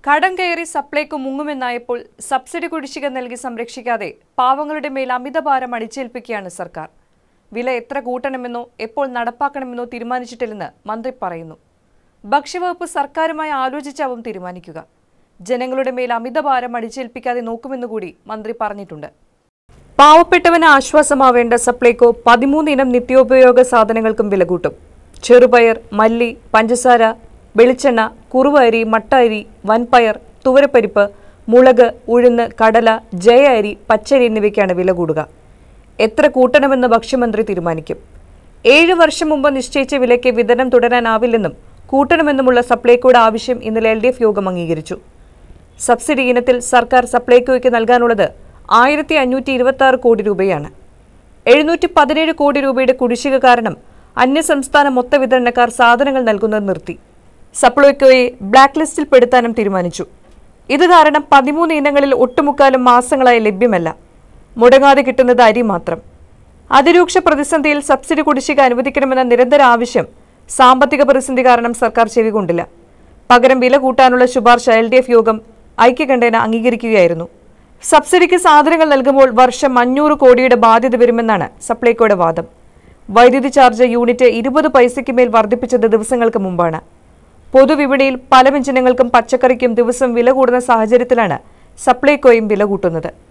കടം കയറി സപ്ലൈകോ മുങ്ങുമെന്നായപ്പോൾ സബ്സിഡി കുടിശ്ശിക നൽകി സംരക്ഷിക്കാതെ പാവങ്ങളുടെ മേൽ അമിതഭാരം അടിച്ചേൽപ്പിക്കുകയാണ് സർക്കാർ വില എത്ര കൂട്ടണമെന്നോ എപ്പോൾ നടപ്പാക്കണമെന്നോ തീരുമാനിച്ചിട്ടില്ലെന്ന് മന്ത്രി പറയുന്നു ഭക്ഷ്യവകുപ്പ് സർക്കാരുമായി ആലോചിച്ചാവും തീരുമാനിക്കുക ജനങ്ങളുടെ മേൽ അമിതഭാരം അടിച്ചേൽപ്പിക്കാതെ നോക്കുമെന്നുകൂടി മന്ത്രി പറഞ്ഞിട്ടുണ്ട് പാവപ്പെട്ടവന് ആശ്വാസമാവേണ്ട സപ്ലൈകോ പതിമൂന്ന് ഇനം നിത്യോപയോഗ സാധനങ്ങൾക്കും വില കൂട്ടും ചെറുപയർ മല്ലി പഞ്ചസാര വെളിച്ചെണ്ണ കുറുവ അരി മട്ട അരി വൻപയർ തുവരപ്പരിപ്പ് മുളക് ഉഴുന്ന് കടല ജയ അരി പച്ചരി എന്നിവയ്ക്കാണ് വില കൂടുക എത്ര കൂട്ടണമെന്ന് ഭക്ഷ്യമന്ത്രി തീരുമാനിക്കും ഏഴ് വർഷം മുമ്പ് നിശ്ചയിച്ച വിലയ്ക്ക് വിതരണം തുടരാനാവില്ലെന്നും കൂട്ടണമെന്നുമുള്ള സപ്ലൈകോയുടെ ആവശ്യം ഇന്നലെ എൽ ഡി എഫ് യോഗം അംഗീകരിച്ചു സബ്സിഡി ഇനത്തിൽ സർക്കാർ സപ്ലൈകോയ്ക്ക് നൽകാനുള്ളത് ആയിരത്തി അഞ്ഞൂറ്റി ഇരുപത്തി ആറ് കോടി രൂപയാണ് എഴുന്നൂറ്റി പതിനേഴ് കോടി രൂപയുടെ കുടിശ്ശിക കാരണം അന്യസംസ്ഥാന മൊത്ത വിതരണക്കാർ സാധനങ്ങൾ നൽകുന്നത് നിർത്തി സപ്ലൈകോയെ ബ്ലാക്ക് ലിസ്റ്റിൽ പെടുത്താനും തീരുമാനിച്ചു ഇത് കാരണം പതിമൂന്ന് ഇനങ്ങളിൽ ഒട്ടുമുക്കാലും മാസങ്ങളായി ലഭ്യമല്ല മുടങ്ങാതെ കിട്ടുന്നത് അരി മാത്രം അതിരൂക്ഷ പ്രതിസന്ധിയിൽ സബ്സിഡി കുടിശ്ശിക അനുവദിക്കണമെന്ന നിരന്തര ആവശ്യം സാമ്പത്തിക പ്രതിസന്ധി കാരണം സർക്കാർ ചെവികൊണ്ടില്ല പകരം വില കൂട്ടാനുള്ള ശുപാർശ എൽ ഡി എഫ് യോഗം ഐക്യകണ്ഠേന അംഗീകരിക്കുകയായിരുന്നു സബ്സിഡിക്ക് സാധനങ്ങൾ നൽകുമ്പോൾ വർഷം അഞ്ഞൂറ് കോടിയുടെ ബാധ്യത വരുമെന്നാണ് സപ്ലൈകോയുടെ വാദം വൈദ്യുതി ചാർജ് യൂണിറ്റ് ഇരുപത് പൈസയ്ക്ക് മേൽ വർദ്ധിപ്പിച്ചത് ദിവസങ്ങൾക്ക് മുമ്പാണ് പൊതുവിപണിയിൽ പല വ്യഞ്ജനങ്ങൾക്കും പച്ചക്കറിക്കും ദിവസം വില കൂടുന്ന സാഹചര്യത്തിലാണ് സപ്ലൈകോയും വില കൂട്ടുന്നത്